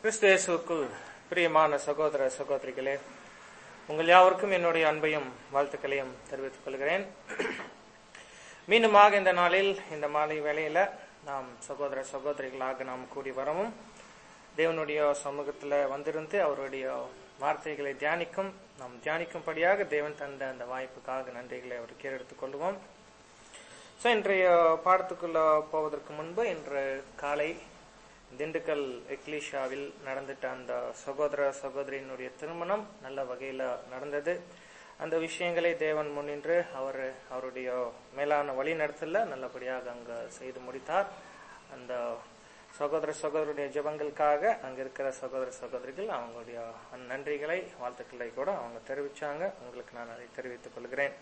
கிறிஸ்து இயேசுவுக்குள் பிரியமான சகோதர சகோதரிகளே உங்கள் யாவருக்கும் என்னுடைய அன்பையும் வாழ்த்துக்களையும் தெரிவித்துக் கொள்கிறேன் மீண்டுமாக இந்த நாளில் இந்த மாலை வேளையில நாம் சகோதர சகோதரிகளாக நாம் கூடி வரவும் தேவனுடைய சமூகத்துல வந்திருந்து அவருடைய வார்த்தைகளை தியானிக்கும் நாம் தியானிக்கும்படியாக தேவன் தந்த அந்த வாய்ப்புக்காக நன்றிகளை அவருக்கு எடுத்துக் கொள்வோம் ஸோ இன்றைய பாடத்துக்குள்ள போவதற்கு முன்பு இன்று காலை திண்டுக்கல் எக்லீஷாவில் நடந்துட்ட அந்த சகோதர சகோதரியினுடைய திருமணம் நல்ல வகையில நடந்தது அந்த விஷயங்களை தேவன் முன்னின்று அவர் அவருடைய மேலான வழி நடத்தல நல்லபடியாக அங்க செய்து முடித்தார் அந்த சகோதர சகோதரருடைய ஜெபங்களுக்காக அங்க இருக்கிற சகோதர சகோதரிகள் அவங்களுடைய நன்றிகளை வாழ்த்துக்களை கூட அவங்க தெரிவிச்சாங்க உங்களுக்கு நான் அதை தெரிவித்துக் கொள்கிறேன்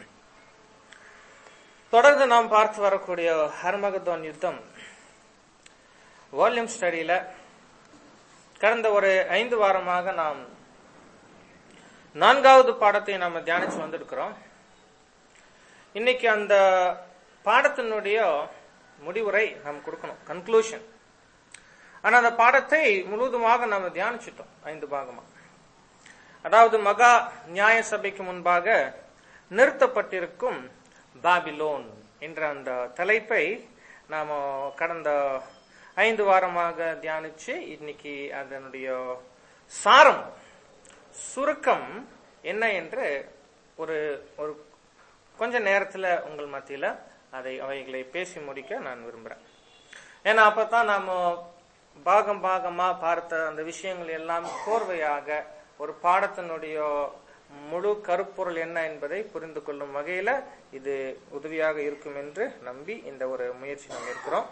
தொடர்ந்து நாம் பார்த்து வரக்கூடிய ஹர்மகதோன் யுத்தம் வால்யூம் ஸ்டடியில கடந்த ஒரு ஐந்து வாரமாக நாம் நான்காவது பாடத்தை நாம தியானிச்சு வந்திருக்கிறோம் இன்னைக்கு அந்த பாடத்தினுடைய முடிவுரை நாம் கொடுக்கணும் கன்க்ளூஷன் ஆனா அந்த பாடத்தை முழுவதுமாக நாம தியானிச்சிட்டோம் ஐந்து பாகமா அதாவது மகா நியாய சபைக்கு முன்பாக நிறுத்தப்பட்டிருக்கும் பாபிலோன் என்ற அந்த தலைப்பை நாம கடந்த ஐந்து வாரமாக தியானிச்சு இன்னைக்கு அதனுடைய சாரம் சுருக்கம் என்ன என்று ஒரு ஒரு கொஞ்ச நேரத்துல உங்கள் மத்தியில அதை அவைகளை பேசி முடிக்க நான் விரும்புறேன் ஏன்னா அப்பதான் நாம பாகம் பாகமா பார்த்த அந்த விஷயங்கள் எல்லாம் கோர்வையாக ஒரு பாடத்தினுடைய முழு கருப்பொருள் என்ன என்பதை புரிந்து கொள்ளும் வகையில இது உதவியாக இருக்கும் என்று நம்பி இந்த ஒரு முயற்சி நாம் இருக்கிறோம்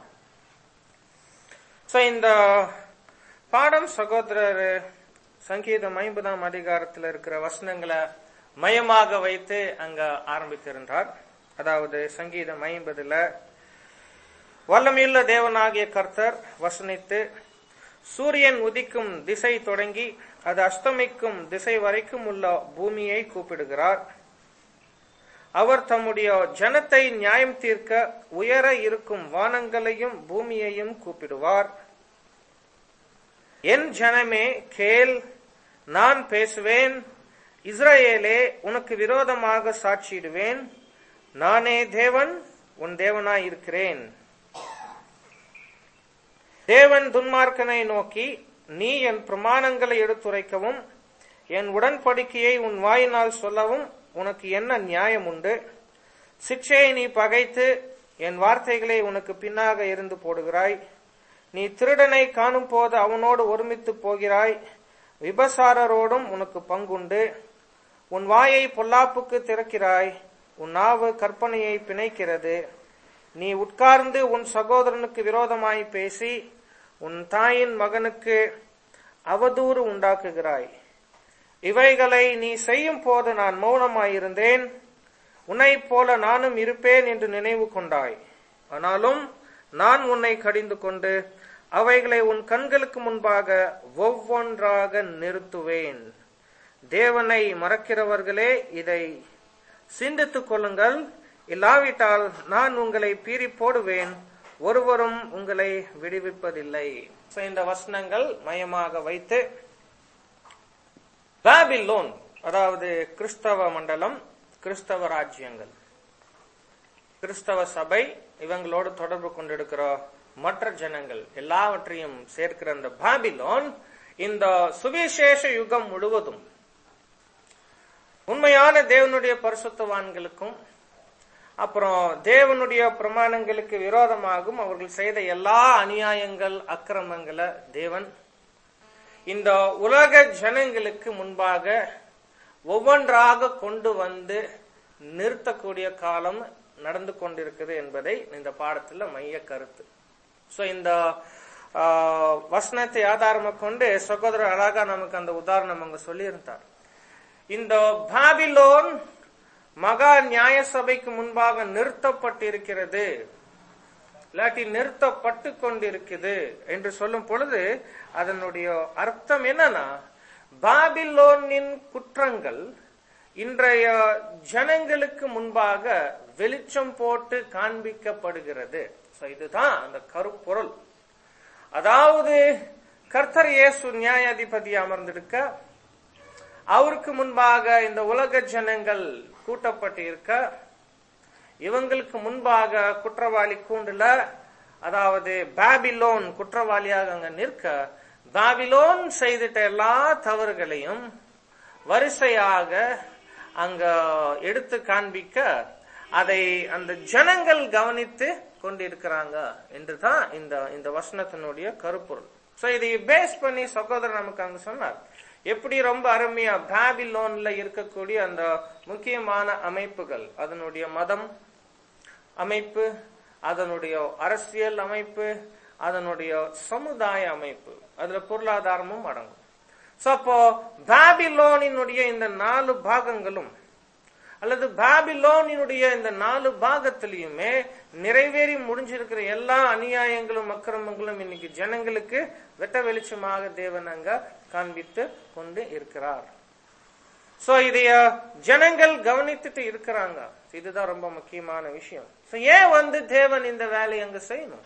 சோ இந்த பாடம் சகோதரர் சங்கீதம் ஐம்பதாம் அதிகாரத்தில் இருக்கிற வசனங்களை மையமாக வைத்து அங்க ஆரம்பித்திருந்தார் அதாவது சங்கீதம் ஐம்பதுல வல்லமையுள்ள தேவனாகிய கர்த்தர் வசனித்து சூரியன் உதிக்கும் திசை தொடங்கி அது அஸ்தமிக்கும் திசை வரைக்கும் உள்ள பூமியை கூப்பிடுகிறார் அவர் தம்முடைய ஜனத்தை நியாயம் தீர்க்க உயர இருக்கும் வானங்களையும் பூமியையும் கூப்பிடுவார் என் ஜனமே கேள் நான் பேசுவேன் இஸ்ரேலே உனக்கு விரோதமாக சாட்சியிடுவேன் நானே தேவன் உன் தேவனாய் இருக்கிறேன் தேவன் துன்மார்க்கனை நோக்கி நீ என் பிரமாணங்களை எடுத்துரைக்கவும் என் உடன்படிக்கையை உன் வாயினால் சொல்லவும் உனக்கு என்ன நியாயம் உண்டு சிக்ஷையை நீ பகைத்து என் வார்த்தைகளை உனக்கு பின்னாக இருந்து போடுகிறாய் நீ திருடனை காணும் போது அவனோடு ஒருமித்து போகிறாய் விபசாரரோடும் உனக்கு பங்குண்டு உன் வாயை பொல்லாப்புக்கு திறக்கிறாய் உன் நாவு கற்பனையை பிணைக்கிறது நீ உட்கார்ந்து உன் சகோதரனுக்கு விரோதமாய் பேசி உன் தாயின் மகனுக்கு அவதூறு உண்டாக்குகிறாய் இவைகளை நீ செய்யும் போது நான் மௌனமாயிருந்தேன் உன்னைப் போல நானும் இருப்பேன் என்று நினைவு கொண்டாய் ஆனாலும் நான் உன்னை கடிந்து கொண்டு அவைகளை உன் கண்களுக்கு முன்பாக ஒவ்வொன்றாக நிறுத்துவேன் தேவனை மறக்கிறவர்களே இதை சிந்தித்துக் கொள்ளுங்கள் இல்லாவிட்டால் நான் உங்களை பீறி போடுவேன் ஒருவரும் உங்களை விடுவிப்பதில்லை இந்த வசனங்கள் மையமாக வைத்து பாபிலோன் அதாவது கிறிஸ்தவ மண்டலம் கிறிஸ்தவ ராஜ்யங்கள் கிறிஸ்தவ சபை இவங்களோடு தொடர்பு கொண்டிருக்கிற மற்ற ஜனங்கள் எல்லாவற்றையும் சேர்க்கிற அந்த பாபிலோன் இந்த சுவிசேஷ யுகம் முழுவதும் உண்மையான தேவனுடைய பரிசுத்தவான்களுக்கும் அப்புறம் தேவனுடைய பிரமாணங்களுக்கு விரோதமாகும் அவர்கள் செய்த எல்லா அநியாயங்கள் அக்கிரமங்களை தேவன் இந்த உலக ஜனங்களுக்கு முன்பாக ஒவ்வொன்றாக கொண்டு வந்து நிறுத்தக்கூடிய காலம் நடந்து கொண்டிருக்குது என்பதை இந்த பாடத்துல மைய கருத்து சோ இந்த வசனத்தை ஆதாரமாக கொண்டு சகோதரர் அழகா நமக்கு அந்த உதாரணம் அங்க சொல்லியிருந்தார் இந்த பாபிலோன் மகா நியாய சபைக்கு முன்பாக நிறுத்தப்பட்டிருக்கிறது இல்லாட்டி நிறுத்தப்பட்டு கொண்டிருக்குது என்று சொல்லும் பொழுது அதனுடைய அர்த்தம் என்னன்னா பாபிலோனின் குற்றங்கள் இன்றைய ஜனங்களுக்கு முன்பாக வெளிச்சம் போட்டு காண்பிக்கப்படுகிறது இதுதான் அந்த கருப்பொருள் அதாவது கர்த்தர் இயேசு நியாயாதிபதி அமர்ந்திருக்க அவருக்கு முன்பாக இந்த உலக ஜனங்கள் கூட்டப்பட்டு இருக்க இவங்களுக்கு முன்பாக குற்றவாளி கூண்டுல அதாவது பாபிலோன் குற்றவாளியாக அங்க நிற்க பாபிலோன் செய்திட்ட எல்லா தவறுகளையும் வரிசையாக அங்க எடுத்து காண்பிக்க அதை அந்த ஜனங்கள் கவனித்து கொண்டிருக்கிறாங்க என்றுதான் இந்த இந்த வசனத்தினுடைய கருப்பொருள் சோ இதை பேஸ் பண்ணி சகோதரர் நமக்கு அங்க சொன்னார் எப்படி ரொம்ப அருமையா பாபிலோன்ல இருக்கக்கூடிய அந்த முக்கியமான அமைப்புகள் அதனுடைய மதம் அமைப்பு அதனுடைய அரசியல் அமைப்பு அதனுடைய சமுதாய அமைப்பு அதுல பொருளாதாரமும் அடங்கும் சோ அப்போ பாபிலோனினுடைய இந்த நாலு பாகங்களும் அல்லது பாபிலோனினுடைய இந்த நாலு பாகத்திலையுமே நிறைவேறி முடிஞ்சிருக்கிற எல்லா அநியாயங்களும் அக்கிரமங்களும் இன்னைக்கு ஜனங்களுக்கு வெட்ட வெளிச்சமாக தேவன் அங்க காண்பித்து கொண்டு இருக்கிறார் சோ இதைய ஜனங்கள் கவனித்துட்டு இருக்கிறாங்க இதுதான் ரொம்ப முக்கியமான விஷயம் சோ ஏன் வந்து தேவன் இந்த வேலையை அங்க செய்யணும்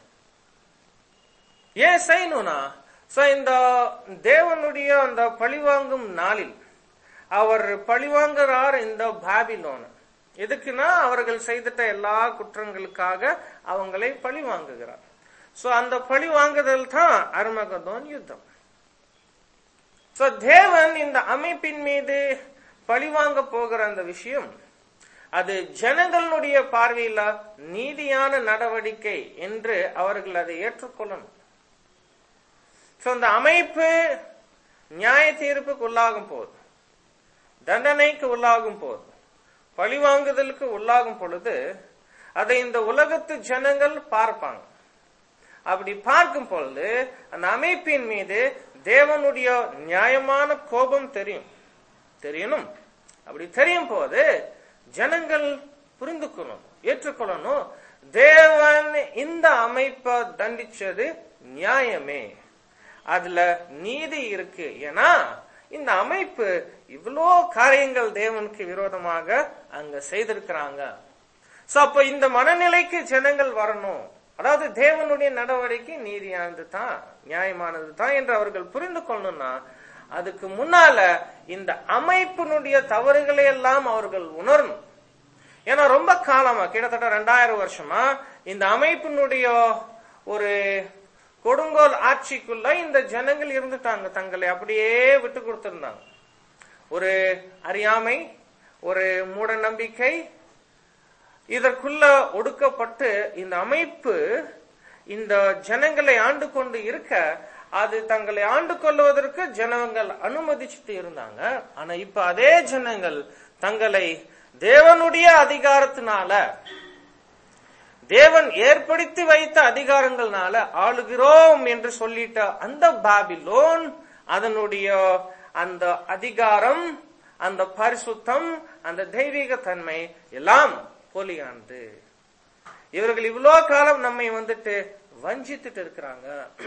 ஏன் செய்யணும்னா சோ இந்த தேவனுடைய அந்த பழிவாங்கும் நாளில் அவர் பழிவாங்குறார் இந்த பாபிலோன் எதுக்குன்னா அவர்கள் செய்திட்ட எல்லா குற்றங்களுக்காக அவங்களை பழி வாங்குகிறார் சோ அந்த பழி வாங்குதல் தான் அருமகதோன் யுத்தம் சோ தேவன் இந்த அமைப்பின் மீது பழி வாங்க போகிற அந்த விஷயம் அது ஜனங்களுடைய பார்வையில நீதியான நடவடிக்கை என்று அவர்கள் அதை ஏற்றுக்கொள்ளணும் சோ அந்த அமைப்பு நியாய தீர்ப்புக்கு உள்ளாகும் போது தண்டனைக்கு உள்ளாகும் போது பழிவாங்குதலுக்கு உள்ளாகும் பொழுது அதை இந்த உலகத்து ஜனங்கள் பார்ப்பாங்க அப்படி பார்க்கும் பொழுது அந்த அமைப்பின் மீது தேவனுடைய நியாயமான கோபம் தெரியும் தெரியணும் அப்படி தெரியும் போது ஜனங்கள் புரிந்துக்கணும் ஏற்றுக்கொள்ளணும் தேவன் இந்த அமைப்பை தண்டிச்சது நியாயமே அதுல நீதி இருக்கு ஏன்னா இந்த அமைப்பு இவ்வளோ காரியங்கள் தேவனுக்கு விரோதமாக அங்க செய்திருக்கிறாங்க சோ அப்ப இந்த மனநிலைக்கு ஜனங்கள் வரணும் அதாவது தேவனுடைய நடவடிக்கை நீதியானது தான் நியாயமானது தான் என்று அவர்கள் புரிந்து கொள்ளணும்னா அதுக்கு முன்னால இந்த அமைப்பினுடைய தவறுகளை எல்லாம் அவர்கள் உணரணும் ஏன்னா ரொம்ப காலமா கிட்டத்தட்ட ரெண்டாயிரம் வருஷமா இந்த அமைப்பினுடைய ஒரு கொடுங்கோல் ஆட்சிக்குள்ள இந்த ஜனங்கள் இருந்துட்டாங்க தங்களை அப்படியே விட்டு கொடுத்திருந்தாங்க ஒரு அறியாமை ஒரு மூட நம்பிக்கை இதற்குள்ள ஒடுக்கப்பட்டு இந்த அமைப்பு இந்த ஜனங்களை ஆண்டு கொண்டு இருக்க அது தங்களை ஆண்டு கொள்வதற்கு ஜனங்கள் அனுமதிச்சுட்டு இருந்தாங்க ஆனா இப்ப அதே ஜனங்கள் தங்களை தேவனுடைய அதிகாரத்தினால தேவன் ஏற்படுத்தி வைத்த அதிகாரங்கள்னால ஆளுகிறோம் என்று சொல்லிட்ட அந்த பாபிலோன் அதனுடைய அந்த அதிகாரம் அந்த பரிசுத்தம் அந்த தெய்வீக தன்மை எல்லாம் போலியானது இவர்கள் இவ்வளோ காலம் நம்மை வந்துட்டு வஞ்சித்துட்டு இருக்கிறாங்க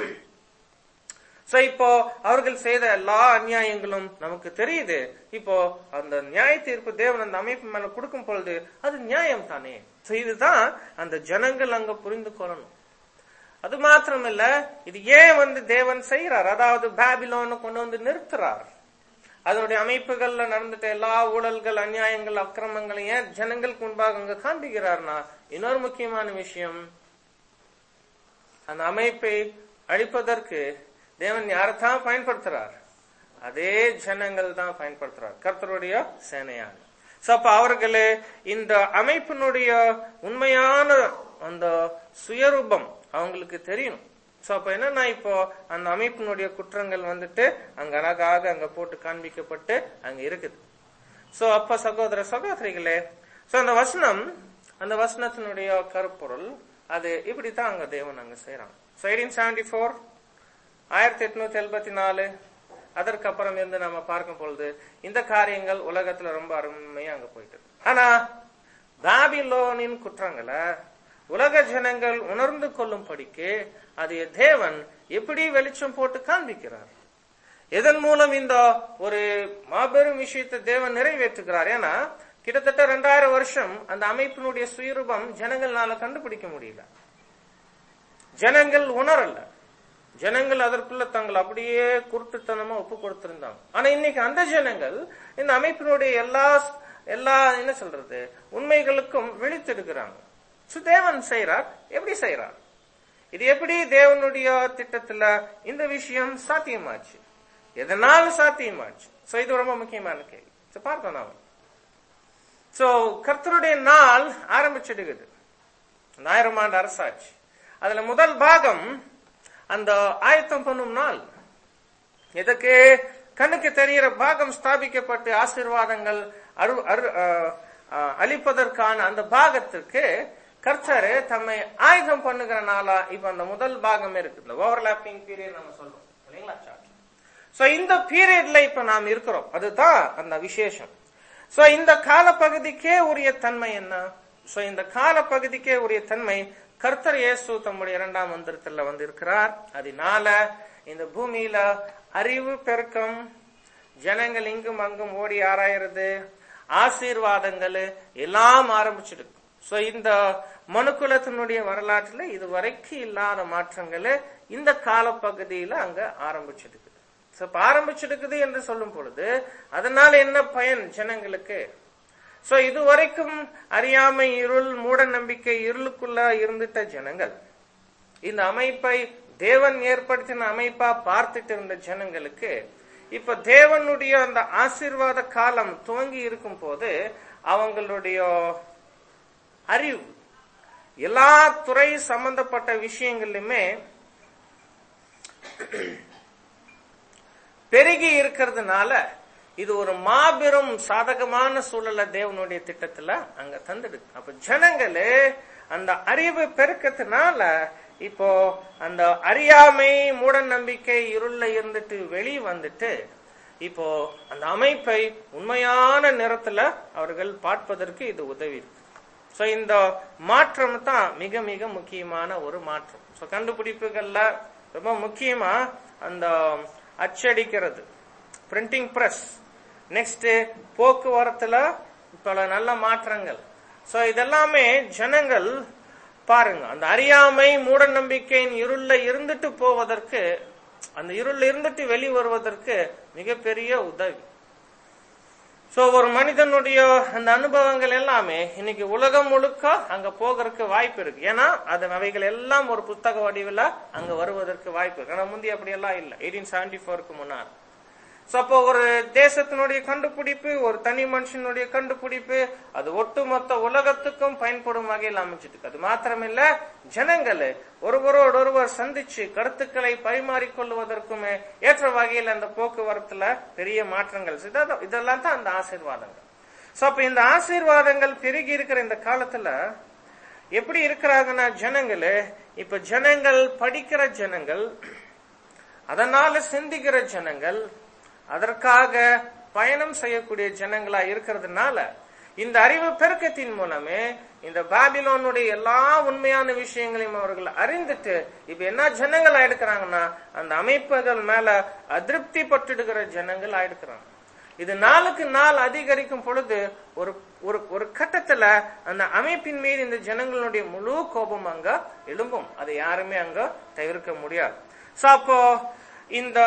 சோ இப்போ அவர்கள் செய்த எல்லா அநியாயங்களும் நமக்கு தெரியுது இப்போ அந்த நியாய தீர்ப்பு தேவன் அந்த அமைப்பு மேல கொடுக்கும் பொழுது அது நியாயம் தானே சோ இதுதான் அந்த ஜனங்கள் அங்க புரிந்து கொள்ளணும் அது மாத்திரமில்ல இது ஏன் வந்து தேவன் செய்யறார் அதாவது பாபிலோன்னு கொண்டு வந்து நிறுத்துறார் அதனுடைய அமைப்புகள்ல நடந்துட்ட எல்லா ஊழல்கள் அநியாயங்கள் அக்கிரமங்களை ஏன் ஜனங்களுக்கு முன்பாக அங்க காண்பிக்கிறார்னா இன்னொரு முக்கியமான விஷயம் அந்த அமைப்பை அழிப்பதற்கு தேவன் யாரைத்தான் பயன்படுத்துறார் அதே ஜனங்கள் தான் பயன்படுத்துறார் கர்த்தருடைய சேனையாக சோ அப்ப அவர்களே இந்த அமைப்பினுடைய உண்மையான அந்த சுயரூபம் அவங்களுக்கு தெரியும் சோ அப்ப என்னன்னா இப்போ அந்த அமைப்பினுடைய குற்றங்கள் வந்துட்டு அங்க அழகாக அங்க போட்டு காண்பிக்கப்பட்டு அங்க இருக்குது சோ அப்ப சகோதர சகோதரிகளே சோ அந்த வசனம் அந்த வசனத்தினுடைய கருப்பொருள் அது இப்படித்தான் அங்க தேவன் அங்க செய்யறான் சோ எயிட்டீன் செவன்டி ஃபோர் ஆயிரத்தி எட்நூத்தி எழுபத்தி நாலு அதற்கு அப்புறம் இருந்து நம்ம பார்க்கும் பொழுது இந்த காரியங்கள் உலகத்துல ரொம்ப அருமையா அங்க போயிட்டு ஆனா பாபிலோனின் குற்றங்களை உலக ஜனங்கள் உணர்ந்து கொள்ளும்படிக்கு அது தேவன் எப்படி வெளிச்சம் போட்டு காண்பிக்கிறார் எதன் மூலம் இந்த ஒரு மாபெரும் விஷயத்தை தேவன் நிறைவேற்றுகிறார் ஏன்னா கிட்டத்தட்ட ரெண்டாயிரம் வருஷம் அந்த அமைப்பினுடைய சுயரூபம் ஜனங்கள்னால கண்டுபிடிக்க முடியல ஜனங்கள் உணரல ஜனங்கள் அதற்குள்ள தங்கள் அப்படியே குருட்டுத்தனமா ஒப்பு கொடுத்திருந்தாங்க ஆனா இன்னைக்கு அந்த ஜனங்கள் இந்த அமைப்பினுடைய எல்லா எல்லா என்ன சொல்றது உண்மைகளுக்கும் விழித்தெடுக்கிறாங்க சோ தேவன் செய்யறார் எப்படி செய்யறார் இது எப்படி தேவனுடைய திட்டத்துல இந்த விஷயம் சாத்தியமாச்சு எதனால் சாத்தியமாச்சு சோ இது ரொம்ப முக்கியமான கேள்வி சோ பார்த்தோம் நாம சோ கர்த்தருடைய நாள் ஆரம்பிச்சிடுகிறது அந்த ஆயிரம் ஆண்டு அரசாட்சி அதுல முதல் பாகம் அந்த ஆயத்தம் பண்ணும் நாள் இதற்கு கண்ணுக்கு தெரிகிற பாகம் ஸ்தாபிக்கப்பட்டு ஆசீர்வாதங்கள் அரு அரு அஹ், அஹ், அளிப்பதற்கான அந்த பாகத்துக்கு கர்த்தர் தம்மை ஆயுதம் பண்ணுகிற நாளா இப்ப அந்த முதல் பாகம் இருக்கு இந்த ஓவர்லாப்பிங் பீரியட் நம்ம சொல்றோம் இல்லைங்களா சோ இந்த பீரியட்ல இப்ப நாம் இருக்கிறோம் அதுதான் அந்த விசேஷம் சோ இந்த காலப்பகுதிக்கே உரிய தன்மை என்ன சோ இந்த காலப்பகுதிக்கே உரிய தன்மை கர்த்தர் இயேசு தம்முடைய இரண்டாம் மந்திரத்துல வந்து இருக்கிறார் அதனால இந்த பூமியில அறிவு பெருக்கம் ஜனங்கள் இங்கும் அங்கும் ஓடி ஆராயிறது ஆசீர்வாதங்கள் எல்லாம் ஆரம்பிச்சிருக்கு சோ இந்த மனுக்குலத்தினுடைய வரலாற்றுல இது வரைக்கும் இல்லாத மாற்றங்கள் இந்த காலப்பகுதியில அங்க ஆரம்பிச்சிருக்கு So, இப்ப ஆரம்பிச்சிருக்குது என்று சொல்லும் பொழுது அதனால என்ன பயன் ஜனங்களுக்கு சோ இதுவரைக்கும் அறியாமை இருள் மூட நம்பிக்கை இருளுக்குள்ள இருந்துட்ட ஜனங்கள் இந்த அமைப்பை தேவன் ஏற்படுத்தின அமைப்பா பார்த்துட்டு இருந்த ஜனங்களுக்கு இப்ப தேவனுடைய அந்த ஆசீர்வாத காலம் துவங்கி இருக்கும் போது அவங்களுடைய அறிவு எல்லா துறை சம்பந்தப்பட்ட விஷயங்களிலுமே பெருகி இருக்கிறதுனால இது ஒரு மாபெரும் சாதகமான சூழலை தேவனுடைய திட்டத்துல அங்க தந்துடுது அப்ப ஜனங்களே அந்த அறிவு பெருக்கத்தினால இப்போ அந்த அறியாமை மூட நம்பிக்கை இருள்ல இருந்துட்டு வெளியே வந்துட்டு இப்போ அந்த அமைப்பை உண்மையான நிறத்துல அவர்கள் பார்ப்பதற்கு இது உதவி இருக்கு சோ இந்த மாற்றம் தான் மிக மிக முக்கியமான ஒரு மாற்றம் சோ கண்டுபிடிப்புகள்ல ரொம்ப முக்கியமா அந்த அச்சடிக்கிறது பிரிண்டிங் பிரஸ் நெக்ஸ்ட் போக்குவரத்துல பல நல்ல மாற்றங்கள் சோ இதெல்லாமே ஜனங்கள் பாருங்க அந்த அறியாமை மூட நம்பிக்கையின் இருள்ல இருந்துட்டு போவதற்கு அந்த இருள்ல இருந்துட்டு வெளி வருவதற்கு மிகப்பெரிய உதவி சோ ஒரு மனிதனுடைய அந்த அனுபவங்கள் எல்லாமே இன்னைக்கு உலகம் முழுக்க அங்க போகிறதுக்கு வாய்ப்பு இருக்கு ஏன்னா அது அவைகள் எல்லாம் ஒரு புத்தக வடிவில் அங்க வருவதற்கு வாய்ப்பு இருக்கு ஆனா முந்தி அப்படி எல்லாம் இல்ல எயிட்டீன் செவன்டி ஃபோருக்கு முன்னாடி சோ அப்போ ஒரு தேசத்தினுடைய கண்டுபிடிப்பு ஒரு தனி மனுஷனுடைய கண்டுபிடிப்பு அது ஒட்டுமொத்த உலகத்துக்கும் பயன்படும் வகையில் அமைச்சிட்டு அது மாத்திரமில்ல ஜனங்கள் ஒருவரோடு ஒருவர் சந்திச்சு கருத்துக்களை பரிமாறிக்கொள்வதற்குமே ஏற்ற வகையில் அந்த போக்குவரத்துல பெரிய மாற்றங்கள் இதெல்லாம் இதெல்லாம் தான் அந்த ஆசீர்வாதங்கள் சோ அப்ப இந்த ஆசீர்வாதங்கள் பெருகி இருக்கிற இந்த காலத்துல எப்படி இருக்கிறாங்கன்னா ஜனங்கள் இப்ப ஜனங்கள் படிக்கிற ஜனங்கள் அதனால சிந்திக்கிற ஜனங்கள் அதற்காக பயணம் செய்யக்கூடிய ஜனங்களா இருக்கிறதுனால இந்த அறிவு பெருக்கத்தின் மூலமே இந்த பாபிலோனுடைய எல்லா உண்மையான விஷயங்களையும் அவர்கள் அறிந்துட்டு இப்ப என்ன ஜனங்கள் ஆயிடுக்கிறாங்கன்னா அந்த அமைப்புகள் மேல அதிருப்தி பட்டுடுகிற ஜனங்கள் ஆயிடுக்கிறாங்க இது நாளுக்கு நாள் அதிகரிக்கும் பொழுது ஒரு ஒரு ஒரு கட்டத்துல அந்த அமைப்பின் மீது இந்த ஜனங்களுடைய முழு கோபம் அங்க எழும்பும் அதை யாருமே அங்க தவிர்க்க முடியாது சோ அப்போ இந்த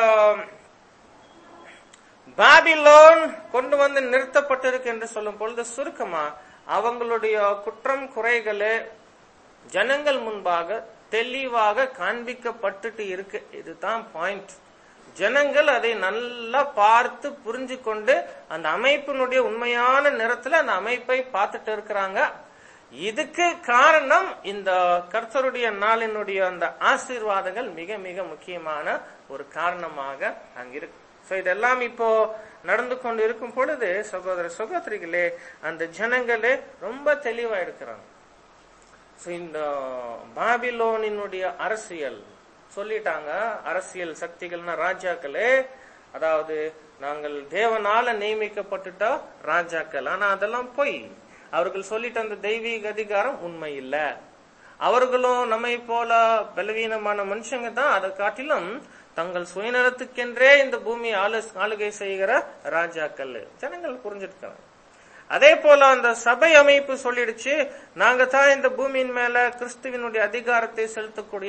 பாபிலோன் கொண்டு வந்து நிறுத்தப்பட்டிருக்கு என்று சொல்லும் பொழுது சுருக்கமா அவங்களுடைய குற்றம் குறைகளே ஜனங்கள் முன்பாக தெளிவாக காண்பிக்கப்பட்டுட்டு இருக்கு இதுதான் பாயிண்ட் ஜனங்கள் அதை நல்லா பார்த்து புரிஞ்சு கொண்டு அந்த அமைப்பினுடைய உண்மையான நிறத்துல அந்த அமைப்பை பார்த்துட்டு இருக்கிறாங்க இதுக்கு காரணம் இந்த கர்த்தருடைய நாளினுடைய அந்த ஆசீர்வாதங்கள் மிக மிக முக்கியமான ஒரு காரணமாக அங்க இருக்கு சோ இதெல்லாம் இப்போ நடந்து கொண்டு இருக்கும் பொழுது சகோதர சகோதரிகளே அந்த ஜனங்களே ரொம்ப தெளிவா இருக்கிறாங்க சோ இந்த பாபிலோனினுடைய அரசியல் சொல்லிட்டாங்க அரசியல் சக்திகள்னா ராஜாக்களே அதாவது நாங்கள் தேவனால நியமிக்கப்பட்டுட்ட ராஜாக்கள் ஆனா அதெல்லாம் பொய் அவர்கள் சொல்லிட்டு அந்த தெய்வீக அதிகாரம் உண்மை இல்ல அவர்களும் நம்மை போல பலவீனமான மனுஷங்க தான் அதை காட்டிலும் தங்கள் சுயநலத்துக்கென்றே இந்த பூமி ஆளு ஆளுகை செய்கிற ராஜாக்கள் ஜனங்கள் புரிஞ்சிருக்காங்க அதே போல அந்த சபை அமைப்பு சொல்லிடுச்சு நாங்க தான் இந்த பூமியின் மேல கிறிஸ்துவினுடைய அதிகாரத்தை செலுத்தக்கூடிய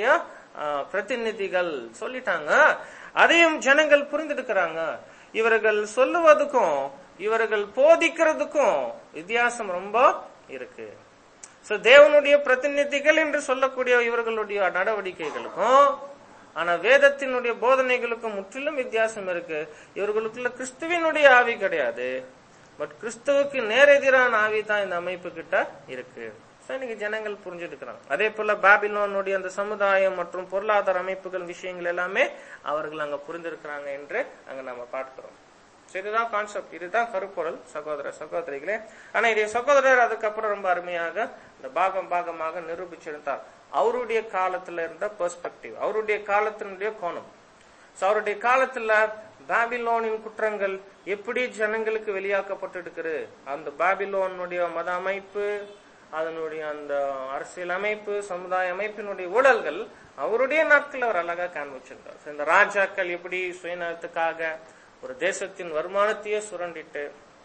ஆ, பிரதிநிதிகள் சொல்லிட்டாங்க அதையும் ஜனங்கள் புரிந்துடுக்கிறாங்க இவர்கள் சொல்லுவதுக்கும் இவர்கள் போதிக்கிறதுக்கும் வித்தியாசம் ரொம்ப இருக்கு சோ தேவனுடைய பிரதிநிதிகள் என்று சொல்லக்கூடிய இவர்களுடைய நடவடிக்கைகளுக்கும் ஆனா வேதத்தினுடைய போதனைகளுக்கும் முற்றிலும் வித்தியாசம் இருக்கு இவர்களுக்குள்ள கிறிஸ்துவினுடைய ஆவி கிடையாது பட் கிறிஸ்துவுக்கு நேரெதிரான ஆவி தான் இந்த அமைப்பு கிட்ட இருக்கு So, இன்னைக்கு ஜனங்கள் புரிஞ்சுட்டுக்கிறாங்க அதே போல பாபிலோனுடைய அந்த சமுதாயம் மற்றும் பொருளாதார அமைப்புகள் விஷயங்கள் எல்லாமே அவர்கள் அங்க புரிந்திருக்கிறாங்க என்று அங்க நம்ம பார்க்கிறோம் So, இதுதான் கான்செப்ட் இதுதான் கருப்பொருள் சகோதர சகோதரிகளே ஆனா இதை சகோதரர் அதுக்கப்புறம் ரொம்ப அருமையாக இந்த பாகம் பாகமாக நிரூபிச்சிருந்தார் அவருடைய காலத்துல இருந்த பெர்ஸ்பெக்டிவ் அவருடைய காலத்தினுடைய கோணம் So, அவருடைய காலத்துல பாபிலோனின் குற்றங்கள் எப்படி ஜனங்களுக்கு வெளியாக்கப்பட்டிருக்கிறது அந்த பாபிலோனுடைய மத அமைப்பு அதனுடைய அந்த அரசியல் அமைப்பு சமுதாய அமைப்பினுடைய ஊழல்கள் அவருடைய நாட்கள் அவர் அழகா காண்பிச்சிருந்தார் So, இந்த ராஜாக்கள் எப்படி சுயநலத்துக்காக ஒரு தேசத்தின் வருமானத்தையே சுரண்டிட்டு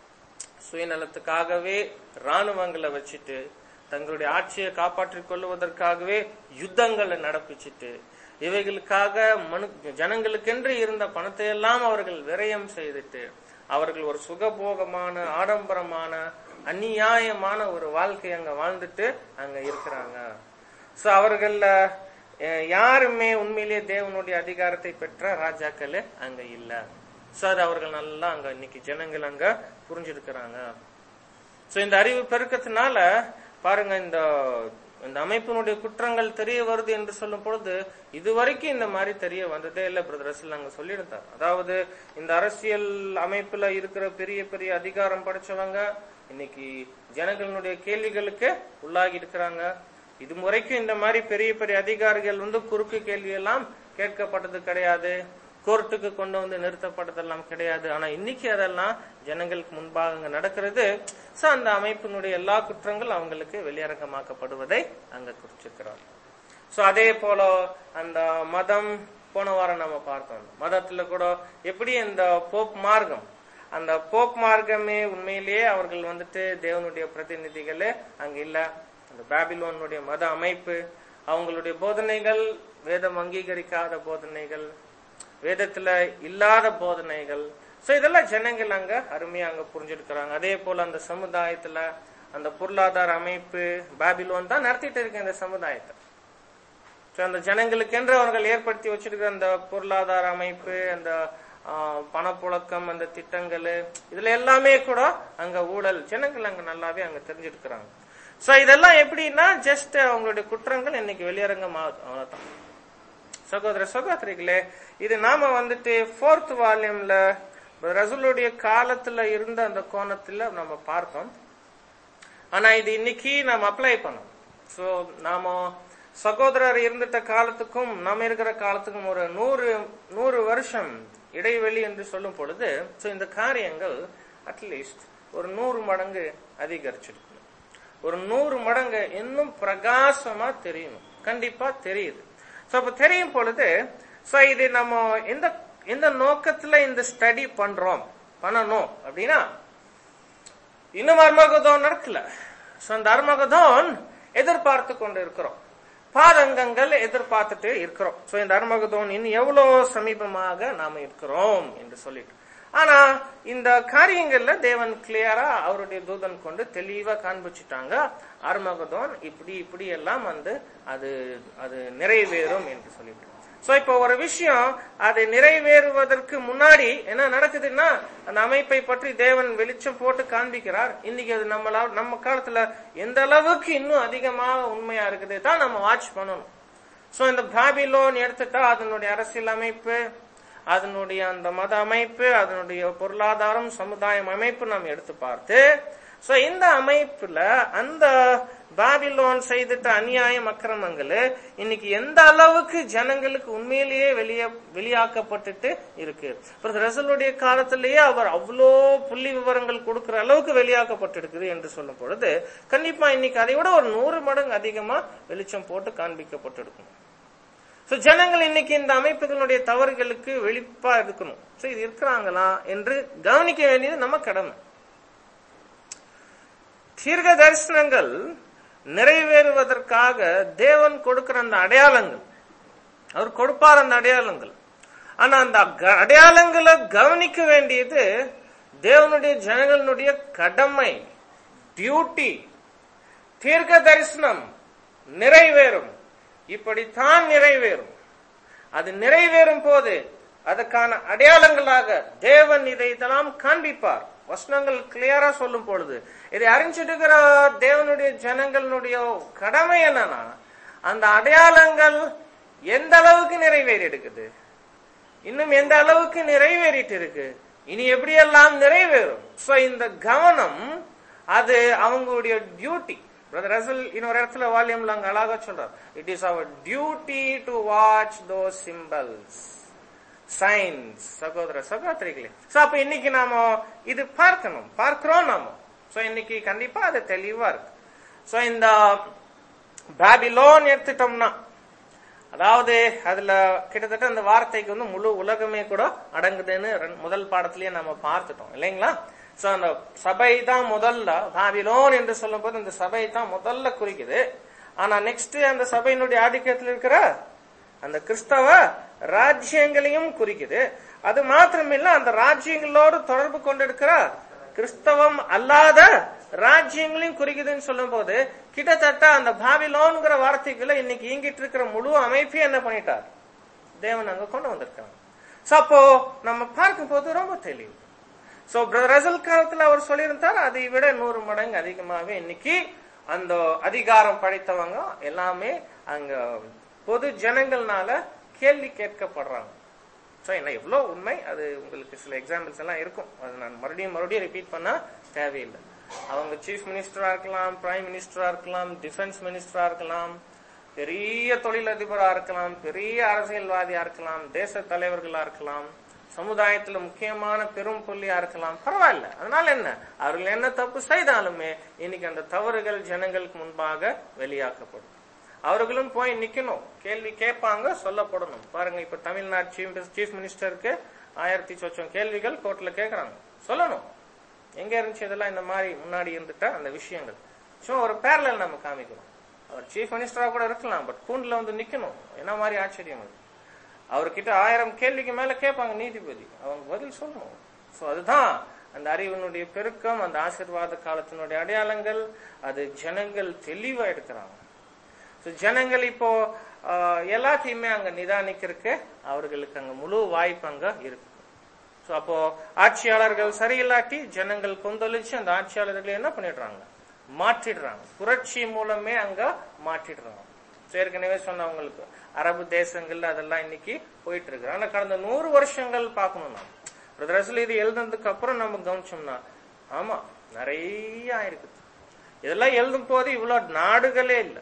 சுயநலத்துக்காகவே ராணுவங்களை வச்சுட்டு தங்களுடைய ஆட்சியை காப்பாற்றிக் கொள்வதற்காகவே யுத்தங்களை நடப்பிச்சிட்டு இவைகளுக்காக மனு ஜனங்களுக்கென்று இருந்த பணத்தை எல்லாம் அவர்கள் விரயம் செய்துட்டு அவர்கள் ஒரு சுகபோகமான ஆடம்பரமான அநியாயமான ஒரு வாழ்க்கை அங்க வாழ்ந்துட்டு அங்க இருக்கிறாங்க சோ அவர்கள அஹ், யாருமே உண்மையிலேயே தேவனுடைய அதிகாரத்தை பெற்ற ராஜாக்கள் அங்க இல்ல சோ அது அவர்கள் நல்லா அங்க இன்னைக்கு ஜனங்கள் அங்க புரிஞ்சிருக்கிறாங்க சோ இந்த அறிவு பெருக்கத்தினால பாருங்க இந்த இந்த அமைப்பினுடைய குற்றங்கள் தெரிய வருது என்று சொல்லும் பொழுது இதுவரைக்கும் இந்த மாதிரி தெரிய வந்ததே இல்ல பிரதர் ரசல் அங்க சொல்லியிருந்தார் அதாவது இந்த அரசியல் அமைப்புல இருக்கிற பெரிய பெரிய அதிகாரம் படைச்சவங்க இன்னைக்கு ஜனங்களுடைய கேள்விகளுக்கு உள்ளாகி இருக்கிறாங்க இது வரைக்கும் இந்த மாதிரி பெரிய பெரிய அதிகாரிகள் வந்து குறுக்கு கேள்வி எல்லாம் கேட்கப்பட்டது கிடையாது கோர்ட்டுக்கு கொண்டு வந்து நிறுத்தப்பட்டதெல்லாம் கிடையாது ஆனா இன்னைக்கு அதெல்லாம் ஜனங்களுக்கு முன்பாக அங்க நடக்கிறது சோ அந்த அமைப்பினுடைய எல்லா குற்றங்கள் அவங்களுக்கு வெளியரங்கமாக்கப்படுவதை அங்க குறிச்சிருக்கிறார் சோ அதே போல அந்த மதம் போன வாரம் நம்ம பார்த்தோம் மதத்துல கூட எப்படி இந்த போப் மார்க்கம் அந்த போப் மார்க்கமே உண்மையிலேயே அவர்கள் வந்துட்டு தேவனுடைய பிரதிநிதிகளே அங்க இல்ல அந்த பாபிலோனுடைய மத அமைப்பு அவங்களுடைய போதனைகள் வேதம் அங்கீகரிக்காத போதனைகள் வேதத்துல இல்லாத போதனைகள் சோ இதெல்லாம் ஜனங்கள் அங்க அருமையா அங்க புரிஞ்சிருக்கிறாங்க அதே போல அந்த சமுதாயத்துல அந்த பொருளாதார அமைப்பு பாபிலோன் தான் நடத்திட்டு இருக்கு இந்த சமுதாயத்தை So, அந்த ஜனங்களுக்கென்று அவர்கள் ஏற்படுத்தி வச்சிருக்கிற அந்த பொருளாதார அமைப்பு அந்த ஆஹ், பணப்புழக்கம் அந்த திட்டங்கள் இதுல எல்லாமே கூட அங்க ஊழல் ஜனங்கள் அங்க நல்லாவே அங்க தெரிஞ்சிருக்கிறாங்க சோ இதெல்லாம் எப்படின்னா ஜஸ்ட் அவங்களுடைய குற்றங்கள் இன்னைக்கு வெளியரங்கம் ஆகுது அவ்வளவுதான் சகோதர சகோதரிகளே இது நாம வந்துட்டு ஃபோர்த் வால்யூம்ல ரசூலுடைய காலத்துல இருந்த அந்த கோணத்துல நம்ம பார்த்தோம் ஆனா இது இன்னைக்கு நாம அப்ளை பண்ணோம் சோ நாம சகோதரர் இருந்துட்ட காலத்துக்கும் நாம இருக்கிற காலத்துக்கும் ஒரு நூறு நூறு வருஷம் இடைவெளி என்று சொல்லும் பொழுது சோ இந்த காரியங்கள் அட்லீஸ்ட் ஒரு நூறு மடங்கு அதிகரிச்சிருக்கணும் ஒரு நூறு மடங்கு இன்னும் பிரகாசமா தெரியணும் கண்டிப்பா தெரியுது சோ அப்ப தெரியும் பொழுது சோ இது நம்ம எந்த எந்த நோக்கத்துல இந்த ஸ்டடி பண்றோம் பண்ணணும் அப்படின்னா இன்னும் அர்மகதோன் நடக்கல சோ அந்த அர்மகதோன் எதிர்பார்த்து கொண்டு இருக்கிறோம் பாதங்கங்கள் எதிர்பார்த்துட்டு இருக்கிறோம் சோ இந்த அர்மகதோன் இன்னும் எவ்வளவு சமீபமாக நாம இருக்கிறோம் என்று சொல்லிட்டு ஆனா இந்த காரியங்கள்ல தேவன் கிளியரா அவருடைய தூதன் கொண்டு தெளிவா காண்பிச்சுட்டாங்க அர்மகதோன் இப்படி இப்படி எல்லாம் வந்து அது அது நிறைவேறும் என்று சொல்லிட்டு சோ இப்போ ஒரு விஷயம் அது நிறைவேறுவதற்கு முன்னாடி என்ன நடக்குதுன்னா அந்த அமைப்பை பற்றி தேவன் வெளிச்சம் போட்டு காண்பிக்கிறார் இன்னைக்கு அது நம்மளா நம்ம காலத்துல எந்த அளவுக்கு இன்னும் அதிகமாக உண்மையா இருக்குது தான் நம்ம வாட்ச் பண்ணணும் சோ இந்த பாபிலோன் எடுத்துட்டா அதனுடைய அரசியல் அமைப்பு அதனுடைய அந்த மத அமைப்பு அதனுடைய பொருளாதாரம் சமுதாயம் அமைப்பு நாம் எடுத்து பார்த்து சோ இந்த அமைப்புல அந்த பாபிலோன் செய்துட்ட அநியாயம் அக்கிரமங்கள் இன்னைக்கு எந்த அளவுக்கு ஜனங்களுக்கு உண்மையிலேயே வெளியே வெளியாக்கப்பட்டுட்டு இருக்கு ரசலுடைய காலத்திலேயே அவர் அவ்வளோ புள்ளி விவரங்கள் கொடுக்கிற அளவுக்கு வெளியாக்கப்பட்டிருக்குது என்று சொல்லும் பொழுது கண்டிப்பா இன்னைக்கு அதை விட ஒரு நூறு மடங்கு அதிகமா வெளிச்சம் போட்டு காண்பிக்கப்பட்டிருக்கும் சோ ஜனங்கள் இன்னைக்கு இந்த அமைப்புகளுடைய தவறுகளுக்கு வெளிப்பா இருக்கணும் சோ இது இருக்கிறாங்களா என்று கவனிக்க வேண்டியது நம்ம கடமை தீர்க்க தரிசனங்கள் நிறைவேறுவதற்காக தேவன் கொடுக்கிற அந்த அடையாளங்கள் அவர் கொடுப்பார் அந்த அடையாளங்கள் ஆனா அந்த க- அடையாளங்களை கவனிக்க வேண்டியது தேவனுடைய ஜனங்களுடைய கடமை டியூட்டி தீர்க்க தரிசனம் நிறைவேறும் இப்படித்தான் நிறைவேறும் அது நிறைவேறும் போது அதுக்கான அடையாளங்களாக தேவன் இதை இதெல்லாம் காண்பிப்பார் வசனங்கள் கிளியரா சொல்லும் பொழுது இதை அறிஞ்சிருக்கிற தேவனுடைய ஜனங்களுடைய கடமை என்னன்னா அந்த அடையாளங்கள் எந்த அளவுக்கு நிறைவேறி இருக்குது இன்னும் எந்த அளவுக்கு நிறைவேறிட்டு இருக்கு இனி எப்படியெல்லாம் நிறைவேறும் சோ இந்த கவனம் அது அவங்களுடைய டியூட்டி பிரதர் ரசல் இன்னொரு இடத்துல வால்யூம்ல அங்க அழகா சொல்றார் it is our duty to watch those symbols signs சகோதர சகோதரிகளே சோ அப்ப இன்னைக்கு நாம இது பார்க்கணும் பார்க்கிறோம் நாம சோ இன்னைக்கு கண்டிப்பா அது தெளிவா இருக்கு சோ இந்த பாபிலோன் எடுத்துட்டோம்னா அதாவது அதுல கிட்டத்தட்ட அந்த வார்த்தைக்கு வந்து முழு உலகமே கூட அடங்குதுன்னு ரெண்டு- முதல் பாடத்திலேயே நம்ம பார்த்துட்டோம் இல்லைங்களா சோ அந்த சபை தான் முதல்ல பாபிலோன் என்று சொல்லும் போது இந்த சபை தான் முதல்ல குறிக்குது ஆனா நெக்ஸ்ட் அந்த சபையினுடைய ஆதிக்கத்தில் இருக்கிற அந்த கிறிஸ்தவ ராஜ்யங்களையும் குறிக்குது அது மாத்திரமில்ல அந்த ராஜ்யங்களோடு தொடர்பு கொண்டிருக்கிற கிறிஸ்தவம் அல்லாத ராஜ்யங்களையும் குறிக்குதுன்னு சொல்லும் போது கிட்டத்தட்ட அந்த பாபிலோன்கிற வார்த்தைக்குள்ள இன்னைக்கு இயங்கிட்டு இருக்கிற முழு அமைப்பையும் என்ன பண்ணிட்டார் தேவன் அங்க கொண்டு வந்திருக்காங்க சோ அப்போ நம்ம பார்க்கும் போது ரொம்ப தெளிவு சோ ரசல் காலத்துல அவர் சொல்லியிருந்தார் அதை விட நூறு மடங்கு அதிகமாவே இன்னைக்கு அந்த அதிகாரம் படைத்தவங்க எல்லாமே அங்க பொது ஜனங்கள்னால கேள்வி கேட்கப்படுறாங்க சோ என்ன எவ்வளவு உண்மை அது உங்களுக்கு சில எக்ஸாம்பிள்ஸ் எல்லாம் இருக்கும் அது நான் மறுபடியும் மறுபடியும் ரிப்பீட் பண்ண தேவையில்லை அவங்க சீஃப் மினிஸ்டரா இருக்கலாம் பிரைம் மினிஸ்டரா இருக்கலாம் டிஃபென்ஸ் மினிஸ்டரா இருக்கலாம் பெரிய தொழிலதிபரா இருக்கலாம் பெரிய அரசியல்வாதியா இருக்கலாம் தேச தலைவர்களா இருக்கலாம் சமுதாயத்துல முக்கியமான பெரும் புள்ளியா இருக்கலாம் பரவாயில்ல அதனால என்ன அவர்கள் என்ன தப்பு செய்தாலுமே இன்னைக்கு அந்த தவறுகள் ஜனங்களுக்கு முன்பாக வெளியாக்கப்படும் அவர்களும் போய் நிக்கணும் கேள்வி கேட்பாங்க சொல்லப்படணும் பாருங்க இப்ப தமிழ்நாடு சீஃப் சீஃப் மினிஸ்டருக்கு ஆயிரத்தி சொச்சம் கேள்விகள் கோர்ட்ல கேக்குறாங்க சொல்லணும் எங்க இருந்துச்சு இதெல்லாம் இந்த மாதிரி முன்னாடி இருந்துட்டா அந்த விஷயங்கள் சும்மா ஒரு பேரலல் நம்ம காமிக்கணும் அவர் சீஃப் மினிஸ்டரா கூட இருக்கலாம் பட் கூண்டுல வந்து நிக்கணும் என்ன மாதிரி ஆச்சரியம் அது அவர்கிட்ட ஆயிரம் கேள்விக்கு மேல கேட்பாங்க நீதிபதி அவங்க பதில் சொல்லணும் சோ அதுதான் அந்த அறிவினுடைய பெருக்கம் அந்த ஆசீர்வாத காலத்தினுடைய அடையாளங்கள் அது ஜனங்கள் தெளிவா எடுக்கிறாங்க So, ஜனங்கள் இப்போ ஆஹ், எல்லாத்தையுமே அங்க நிதானிக்கிறதுக்கு அவர்களுக்கு அங்க முழு வாய்ப்பு அங்க இருக்கு சோ அப்போ ஆட்சியாளர்கள் சரியில்லாட்டி ஜனங்கள் கொந்தளிச்சு அந்த ஆட்சியாளர்களை என்ன பண்ணிடுறாங்க மாற்றிடுறாங்க புரட்சி மூலமே அங்க மாற்றிடுறாங்க So, ஏற்கனவே சொன்னவங்களுக்கு அரபு தேசங்கள்ல அதெல்லாம் இன்னைக்கு போயிட்டு இருக்கு ஆனா கடந்த நூறு வருஷங்கள் பார்க்கணும் நாம் பிரதரசில் இது எழுதுனதுக்கு அப்புறம் நம்ம கவனிச்சோம்னா ஆமா நிறைய ஆயிருக்குது இதெல்லாம் எழுதும் போது இவ்வளவு நாடுகளே இல்லை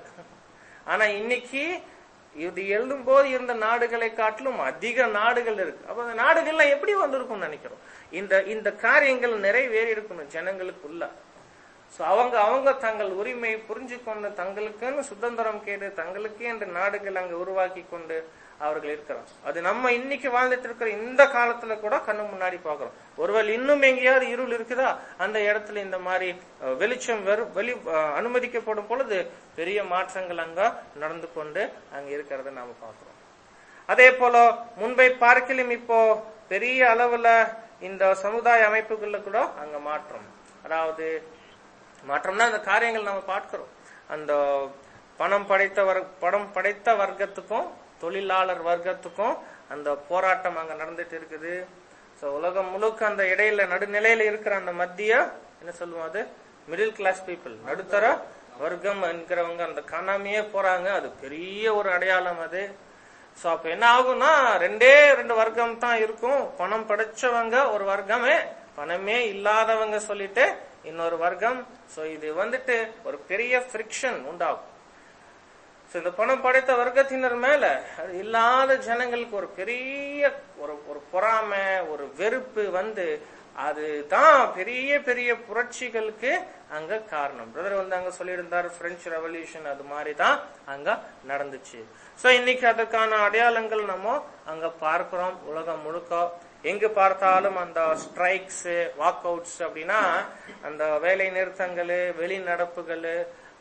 ஆனா இன்னைக்கு இது எழுதும் போது இருந்த நாடுகளை காட்டிலும் அதிக நாடுகள் இருக்கு அப்ப அந்த நாடுகள்லாம் எப்படி வந்திருக்கும்னு நினைக்கிறோம் இந்த இந்த காரியங்கள் நிறைவேறி இருக்கணும் ஜனங்களுக்குள்ள சோ அவங்க அவங்க தங்கள் உரிமை புரிஞ்சு கொண்டு தங்களுக்குன்னு சுதந்திரம் கேட்டு தங்களுக்கே இந்த நாடுகள் அங்க உருவாக்கி கொண்டு அவர்கள் இருக்கிறாங்க அது நம்ம இன்னைக்கு வாழ்ந்துட்டு இருக்கிற இந்த காலத்துல கூட கண்ணு முன்னாடி பாக்குறோம் ஒருவேளை இன்னும் எங்கேயாவது இருள் இருக்குதா அந்த இடத்துல இந்த மாதிரி அஹ், வெளிச்சம் வெறும் வெளி அஹ், அனுமதிக்கப்படும் பொழுது பெரிய மாற்றங்கள் அங்க நடந்து கொண்டு அங்க இருக்கிறத நாம பாக்குறோம் அதே போல முன்பை பார்க்கலும் இப்போ பெரிய அளவுல இந்த சமுதாய அமைப்புகள்ல கூட அங்க மாற்றம் அதாவது மாற்றம்னா அந்த காரியங்கள் நம்ம பார்க்கிறோம் அந்த பணம் படைத்த வர்- பணம் படைத்த வர்க்கத்துக்கும் தொழிலாளர் வர்க்கத்துக்கும் அந்த போராட்டம் அங்க நடந்துட்டு இருக்குது சோ உலகம் முழுக்க அந்த இடையில நடுநிலையில இருக்கிற அந்த மத்திய என்ன சொல்லுவோம் அது மிடில் கிளாஸ் பீப்புள் நடுத்தர வர்க்கம் என்கிறவங்க அந்த காணாமையே போறாங்க அது பெரிய ஒரு அடையாளம் அது சோ அப்ப என்ன ஆகும்னா ரெண்டே ரெண்டு வர்க்கம் தான் இருக்கும் பணம் படைச்சவங்க ஒரு வர்க்கமே பணமே இல்லாதவங்க சொல்லிட்டு இன்னொரு வர்க்கம் சோ இது வந்துட்டு ஒரு பெரிய ஃபிரிக்ஷன் உண்டாகும் So, இந்த பணம் படைத்த வர்க்கத்தினர் மேல அது இல்லாத ஜனங்களுக்கு ஒரு பெரிய ஒரு ஒரு பொறாமை ஒரு வெறுப்பு வந்து அதுதான் பெரிய பெரிய புரட்சிகளுக்கு அங்க காரணம் பிரதர் வந்து அங்க சொல்லியிருந்தார் பிரெஞ்சு ரெவல்யூஷன் அது மாதிரி தான் அங்க நடந்துச்சு சோ இன்னைக்கு அதுக்கான அடையாளங்கள் நம்ம அங்க பார்க்கிறோம் உலகம் முழுக்க எங்க பார்த்தாலும் அந்த ஸ்ட்ரைக்ஸ் வாக் அவுட்ஸ் அப்படின்னா அந்த வேலை நிறுத்தங்கள் வெளிநடப்புகள்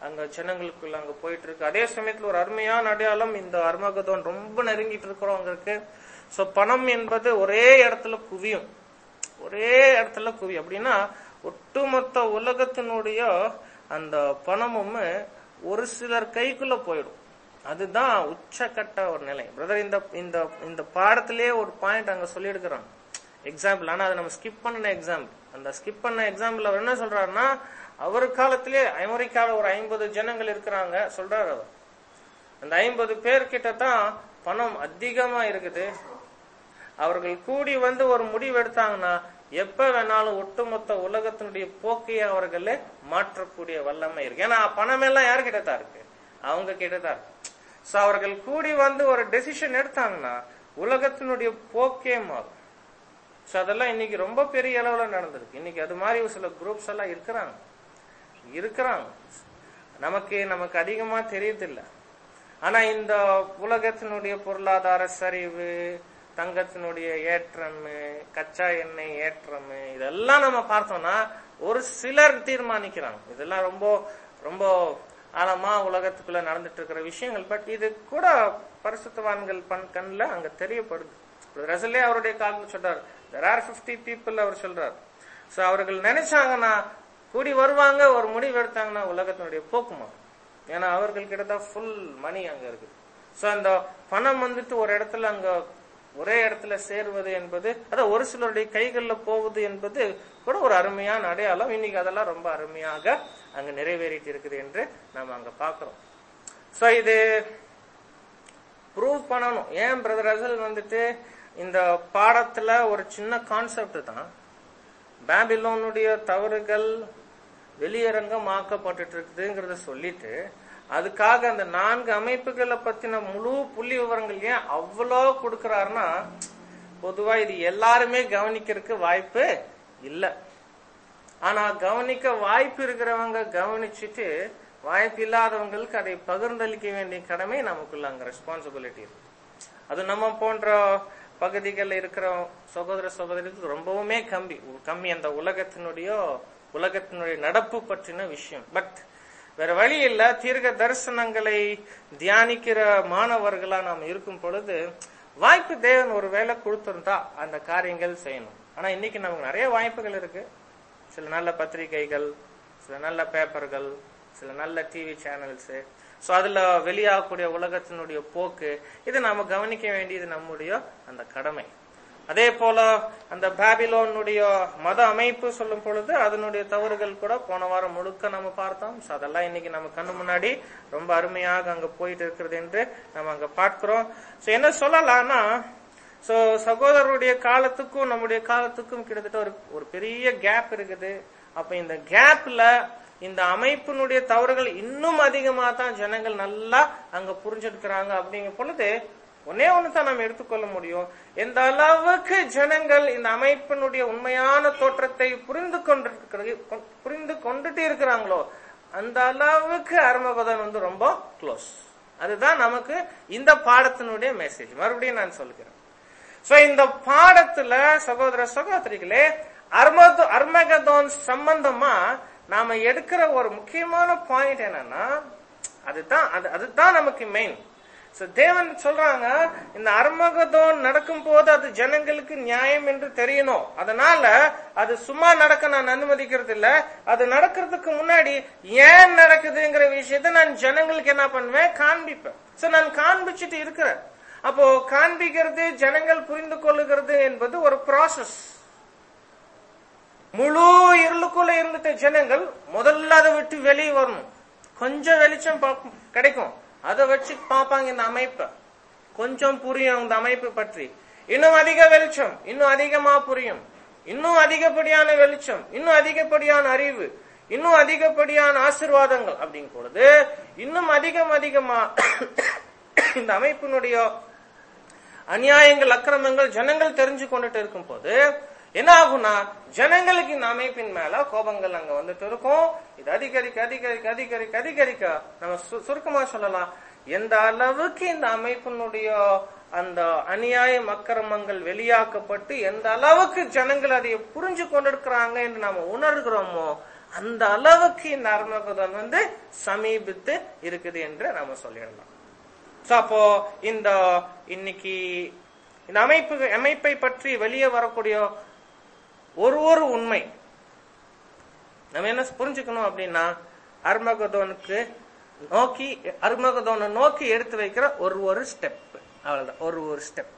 அங்க ஜனங்களுக்குள்ள அங்க போயிட்டு இருக்கு அதே சமயத்துல ஒரு அருமையான அடையாளம் இந்த அர்மகதோன் ரொம்ப நெருங்கிட்டு இருக்கிறோம் அங்க இருக்கு சோ பணம் என்பது ஒரே இடத்துல குவியும் ஒரே இடத்துல குவி அப்படின்னா ஒட்டுமொத்த உலகத்தினுடைய அந்த பணமும் ஒரு சிலர் கைக்குள்ள போயிடும் அதுதான் உச்சக்கட்ட ஒரு நிலை பிரதர் இந்த இந்த இந்த பாடத்திலேயே ஒரு பாயிண்ட் அங்க சொல்லி எடுக்கிறான் எக்ஸாம்பிள் ஆனா அதை நம்ம ஸ்கிப் பண்ண எக்ஸாம்பிள் அந்த ஸ்கிப் பண்ண எக்ஸாம்பிள் அவர் என்ன சொல்றாருன்னா அவர் காலத்திலே அமெரிக்கால ஒரு ஐம்பது ஜனங்கள் இருக்கிறாங்க சொல்றாரு அவர் அந்த ஐம்பது பேர் கிட்ட தான் பணம் அதிகமா இருக்குது அவர்கள் கூடி வந்து ஒரு முடிவு எடுத்தாங்கன்னா எப்ப வேணாலும் ஒட்டுமொத்த உலகத்தினுடைய போக்கையை அவர்கள் மாற்றக்கூடிய வல்லமை இருக்கு ஏன்னா பணம் எல்லாம் யாருக்கிட்ட தான் இருக்கு அவங்க கிட்ட தான் இருக்கு சோ அவர்கள் கூடி வந்து ஒரு டெசிஷன் எடுத்தாங்கன்னா உலகத்தினுடைய போக்கே மாறும் சோ அதெல்லாம் இன்னைக்கு ரொம்ப பெரிய அளவுல நடந்திருக்கு இன்னைக்கு அது மாதிரி ஒரு சில குரூப்ஸ் எல்லாம் இருக்கிறாங்க இருக்கிறாங்க நமக்கு நமக்கு அதிகமா தெரியுதில்ல ஆனா இந்த உலகத்தினுடைய பொருளாதார சரிவு தங்கத்தினுடைய ஏற்றம் கச்சா எண்ணெய் ஏற்றம் இதெல்லாம் நம்ம பார்த்தோம்னா ஒரு சிலர் தீர்மானிக்கிறாங்க இதெல்லாம் ரொம்ப ரொம்ப ஆழமா உலகத்துக்குள்ள நடந்துட்டு இருக்கிற விஷயங்கள் பட் இது கூட பரிசுத்தவான்கள் பண் கண்ணுல அங்க தெரியப்படுது ரசலே அவருடைய காலத்துல சொல்றாரு there are 50 people அவர் சொல்றாரு சோ அவர்கள் நினைச்சாங்கன்னா கூடி வருவாங்க ஒரு முடிவு எடுத்தாங்கன்னா உலகத்தினுடைய போக்குமா ஏன்னா அவர்கள் கிட்டத்தட்ட ஃபுல் மணி அங்க இருக்குது சோ அந்த பணம் வந்துட்டு ஒரு இடத்துல அங்க ஒரே இடத்துல சேருவது என்பது அதான் ஒரு சிலருடைய கைகள்ல போவது என்பது கூட ஒரு அருமையான அடையாளம் இன்னைக்கு அதெல்லாம் ரொம்ப அருமையாக அங்க நிறைவேறிட்டு இருக்குது என்று நாம அங்க பாக்குறோம் சோ இது ப்ரூவ் பண்ணணும் ஏன் பிரதர் அசல் வந்துட்டு இந்த பாடத்துல ஒரு சின்ன கான்செப்ட் தான் பேபிலோனுடைய தவறுகள் வெளியரங்கம் ஆக்கப்பட்டு இருக்குதுங்கிறத சொல்லிட்டு அதுக்காக அந்த நான்கு அமைப்புகளை பத்தின முழு புள்ளி விவரங்கள் ஏன் அவ்வளோ கொடுக்கறாருன்னா பொதுவா இது எல்லாருமே கவனிக்கிறதுக்கு வாய்ப்பு இல்ல ஆனா கவனிக்க வாய்ப்பு இருக்கிறவங்க கவனிச்சுட்டு வாய்ப்பு இல்லாதவங்களுக்கு அதை பகிர்ந்தளிக்க வேண்டிய கடமை நமக்குள்ள அங்க ரெஸ்பான்சிபிலிட்டி இருக்கு அது நம்ம போன்ற பகுதிகளில் இருக்கிற சகோதர சகோதரிக்கு ரொம்பவுமே கம்மி கம்மி அந்த உலகத்தினுடைய உலகத்தினுடைய நடப்பு பற்றின விஷயம் பட் வேற வழி இல்ல தீர்க்க தரிசனங்களை தியானிக்கிற மாணவர்களா நாம் இருக்கும் பொழுது வாய்ப்பு தேவன் ஒரு வேலை கொடுத்திருந்தா அந்த காரியங்கள் செய்யணும் ஆனா இன்னைக்கு நமக்கு நிறைய வாய்ப்புகள் இருக்கு சில நல்ல பத்திரிகைகள் சில நல்ல பேப்பர்கள் சில நல்ல டிவி சேனல்ஸ் சோ அதுல வெளியாகக்கூடிய உலகத்தினுடைய போக்கு இது நாம கவனிக்க வேண்டியது நம்முடைய அந்த கடமை அதே போல அந்த பாபிலோனுடைய மத அமைப்பு சொல்லும் பொழுது அதனுடைய தவறுகள் கூட போன வாரம் முழுக்க நம்ம பார்த்தோம் So அதெல்லாம் இன்னைக்கு நம்ம கண்ணு முன்னாடி ரொம்ப அருமையாக அங்க போயிட்டு இருக்கிறது என்று நம்ம அங்க பார்க்கிறோம் சோ என்ன சொல்லலாம்னா சோ சகோதரருடைய காலத்துக்கும் நம்முடைய காலத்துக்கும் கிட்டத்தட்ட ஒரு ஒரு பெரிய கேப் இருக்குது அப்ப இந்த கேப்ல இந்த அமைப்பினுடைய தவறுகள் இன்னும் அதிகமா தான் ஜனங்கள் நல்லா அங்க புரிஞ்சிருக்கிறாங்க அப்படிங்கிற பொழுது ஒன்னே ஒண்ணு தான் நம்ம எடுத்துக்கொள்ள முடியும் எந்த அளவுக்கு ஜனங்கள் இந்த அமைப்பினுடைய உண்மையான தோற்றத்தை புரிந்து கொண்டிருக்கிறது புரிந்து கொண்டுட்டு இருக்கிறாங்களோ அந்த அளவுக்கு அருமபதன் வந்து ரொம்ப க்ளோஸ் அதுதான் நமக்கு இந்த பாடத்தினுடைய மெசேஜ் மறுபடியும் நான் சொல்லுகிறேன் சோ இந்த பாடத்துல சகோதர சகோதரிகளே அர்மது அர்மகதோன் சம்பந்தமா நாம எடுக்கிற ஒரு முக்கியமான பாயிண்ட் என்னன்னா அதுதான் அது அதுதான் நமக்கு மெயின் சோ தேவன் சொல்றாங்க இந்த அர்மகதோன் நடக்கும் போது அது ஜனங்களுக்கு நியாயம் என்று தெரியணும் அதனால அது சும்மா நடக்க நான் அனுமதிக்கிறது இல்ல அது நடக்கிறதுக்கு முன்னாடி ஏன் நடக்குதுங்கிற விஷயத்த நான் ஜனங்களுக்கு என்ன பண்ணுவேன் காண்பிப்பேன் சோ நான் காண்பிச்சுட்டு இருக்கிறேன் அப்போ காண்பிக்கிறது ஜனங்கள் புரிந்து கொள்ளுகிறது என்பது ஒரு ப்ராசஸ் முழு இருளுக்குள்ள இருந்துட்ட ஜனங்கள் முதல்ல அதை விட்டு வெளியே வரணும் கொஞ்சம் வெளிச்சம் பார்க்கும்- கிடைக்கும் அதை வச்சு பார்ப்பாங்க இந்த அமைப்பை கொஞ்சம் புரியும் இந்த அமைப்பு பற்றி இன்னும் அதிக வெளிச்சம் இன்னும் அதிகமா புரியும் இன்னும் அதிகப்படியான வெளிச்சம் இன்னும் அதிகப்படியான அறிவு இன்னும் அதிகப்படியான ஆசிர்வாதங்கள் அப்படிங்கும் பொழுது இன்னும் அதிகம் அதிகமா இந்த அமைப்பினுடைய அநியாயங்கள் அக்கிரமங்கள் ஜனங்கள் தெரிஞ்சு கொண்டுட்டு இருக்கும் போது என்ன ஆகும்னா ஜனங்களுக்கு இந்த அமைப்பின் மேல கோபங்கள் அங்க வந்துட்டு இருக்கும் இது அதிகரிக்க அதிகரிக்க அதிகரிக்க அதிகரிக்க நம்ம சு- சுருக்கமா சொல்லலாம் எந்த அளவுக்கு இந்த அமைப்பினுடைய அந்த அநியாயம் அக்கிரமங்கள் வெளியாக்கப்பட்டு எந்த அளவுக்கு ஜனங்கள் அதை புரிஞ்சு கொண்டிருக்கிறாங்க என்று நாம உணர்கிறோமோ அந்த அளவுக்கு இந்த அர்மகதோன் வந்து சமீபித்து இருக்குது என்று நாம சொல்லிடலாம் சோ அப்போ இந்த இன்னைக்கு இந்த அமைப்பு அமைப்பை பற்றி வெளியே வரக்கூடிய ஒரு ஒரு உண்மை நம்ம என்ன புரிஞ்சுக்கணும் அப்படின்னா அர்மகதோனுக்கு நோக்கி அர்மகதோனை நோக்கி எடுத்து வைக்கிற ஒரு ஒரு ஸ்டெப் அவ்வளவுதான் ஒரு ஒரு ஸ்டெப்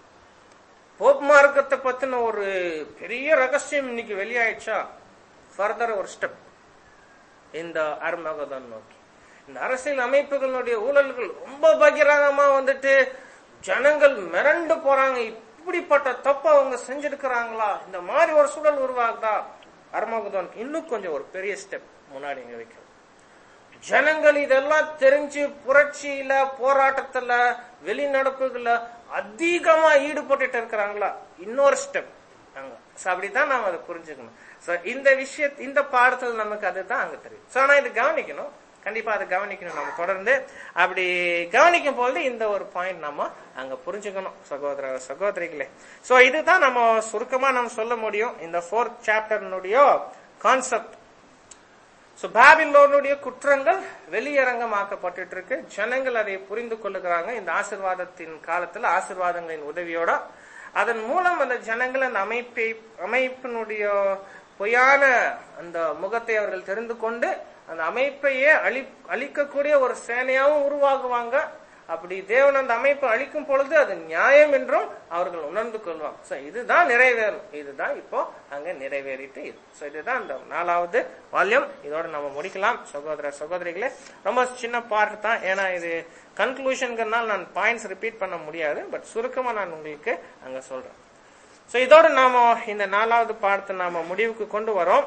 போப் மார்க்கத்தை பத்தின ஒரு பெரிய ரகசியம் இன்னைக்கு வெளியாயிடுச்சா ஃபர்தர் ஒரு ஸ்டெப் இந்த அர்மகதோன் நோக்கி இந்த அரசியல் அமைப்புகளுடைய ஊழல்கள் ரொம்ப பகிரங்கமா வந்துட்டு ஜனங்கள் மிரண்டு போறாங்க இப்படிப்பட்ட தப்பு அவங்க செஞ்சிருக்கிறாங்களா இந்த மாதிரி ஒரு சூழல் உருவாகுதா அர்மகதோன் இன்னும் கொஞ்சம் ஒரு பெரிய ஸ்டெப் முன்னாடி இங்க வைக்கிறோம் ஜனங்கள் இதெல்லாம் தெரிஞ்சு புரட்சியில போராட்டத்துல வெளிநடப்புகள்ல அதிகமா ஈடுபட்டுட்டு இருக்கிறாங்களா இன்னொரு ஸ்டெப் அங்க So அப்படித்தான் நாம அதை புரிஞ்சுக்கணும் சோ இந்த விஷய இந்த பாடத்துல நமக்கு அதுதான் அங்க தெரியும் சோ ஆனா இது கவனிக்கணும் கண்டிப்பா அதை கவனிக்கணும் நம்ம தொடர்ந்து அப்படி கவனிக்கும் பொழுது இந்த ஒரு பாயிண்ட் நம்ம அங்க புரிஞ்சுக்கணும் சகோதர சகோதரிகளே சோ இதுதான் நம்ம சுருக்கமா நம்ம சொல்ல முடியும் இந்த ஃபோர்த் சாப்டர்னுடைய கான்செப்ட் சோ பாபிலோனுடைய குற்றங்கள் வெளியரங்கமாக்கப்பட்டு இருக்கு ஜனங்கள் அதை புரிந்து கொள்ளுகிறாங்க இந்த ஆசிர்வாதத்தின் காலத்துல ஆசிர்வாதங்களின் உதவியோட அதன் மூலம் அந்த ஜனங்கள் அந்த அமைப்பை அமைப்பினுடைய பொய்யான அந்த முகத்தை அவர்கள் தெரிந்து கொண்டு அந்த அமைப்பையே அழி அழிக்கக்கூடிய ஒரு சேனையாவும் உருவாகுவாங்க அப்படி தேவன் அந்த அமைப்பை அழிக்கும் பொழுது அது நியாயம் என்றும் அவர்கள் உணர்ந்து கொள்வாங்க சோ இதுதான் நிறைவேறும் இதுதான் இப்போ அங்க நிறைவேறிட்டு இது சோ இதுதான் இந்த நாலாவது வால்யம் இதோட நம்ம முடிக்கலாம் சகோதர சகோதரிகளே ரொம்ப சின்ன பார்ட் தான் ஏன்னா இது கன்க்ளூஷன்கிறனால நான் பாயிண்ட்ஸ் ரிப்பீட் பண்ண முடியாது பட் சுருக்கமா நான் உங்களுக்கு அங்க சொல்றேன் சோ இதோட நாம இந்த நாலாவது பாடத்தை நாம முடிவுக்கு கொண்டு வரோம்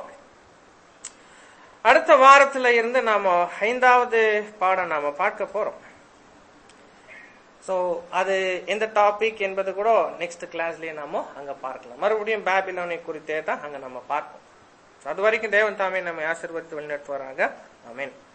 அடுத்த வாரத்துல இருந்து நாம ஐந்தாவது பாடம் நாம பார்க்க போறோம் சோ அது எந்த டாபிக் என்பது கூட நெக்ஸ்ட் கிளாஸ்லயே நாம அங்க பார்க்கலாம் மறுபடியும் பேபிலோனை குறித்தே தான் அங்க நம்ம பார்ப்போம் So அது வரைக்கும் தேவன் தாமே நம்ம ஆசீர்வதித்து வழிநடத்துவாராக ஆமென்